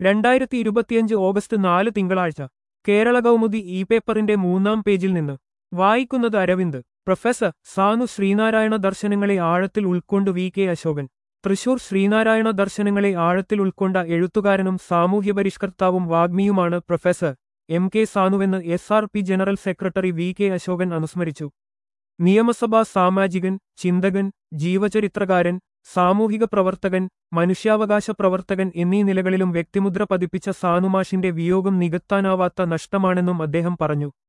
രണ്ടായിരത്തി ഇരുപത്തിയഞ്ച് ഓഗസ്റ്റ് നാല് തിങ്കളാഴ്ച കേരള കൗമുദി ഇ പേപ്പറിന്റെ മൂന്നാം പേജിൽ നിന്ന് വായിക്കുന്നത് അരവിന്ദ് പ്രൊഫസർ സാനു ശ്രീനാരായണ ദർശനങ്ങളെ ആഴത്തിൽ ഉൾക്കൊണ്ട് വി കെ അശോകൻ തൃശൂർ ശ്രീനാരായണ ദർശനങ്ങളെ ആഴത്തിൽ ഉൾക്കൊണ്ട എഴുത്തുകാരനും സാമൂഹ്യപരിഷ്കർത്താവും വാഗ്മിയുമാണ് പ്രൊഫസർ എം കെ സാനുവെന്ന് S R P general secretary V K Asokan അനുസ്മരിച്ചു നിയമസഭാ സാമാജികൻ ചിന്തകൻ ജീവചരിത്രകാരൻ സാമൂഹിക പ്രവർത്തകൻ മനുഷ്യാവകാശ പ്രവർത്തകൻ എന്നീ നിലകളിലും വ്യക്തിമുദ്ര പതിപ്പിച്ച സാനുമാഷിന്റെ വിയോഗം നികത്താനാവാത്ത നഷ്ടമാണെന്നും അദ്ദേഹം പറഞ്ഞു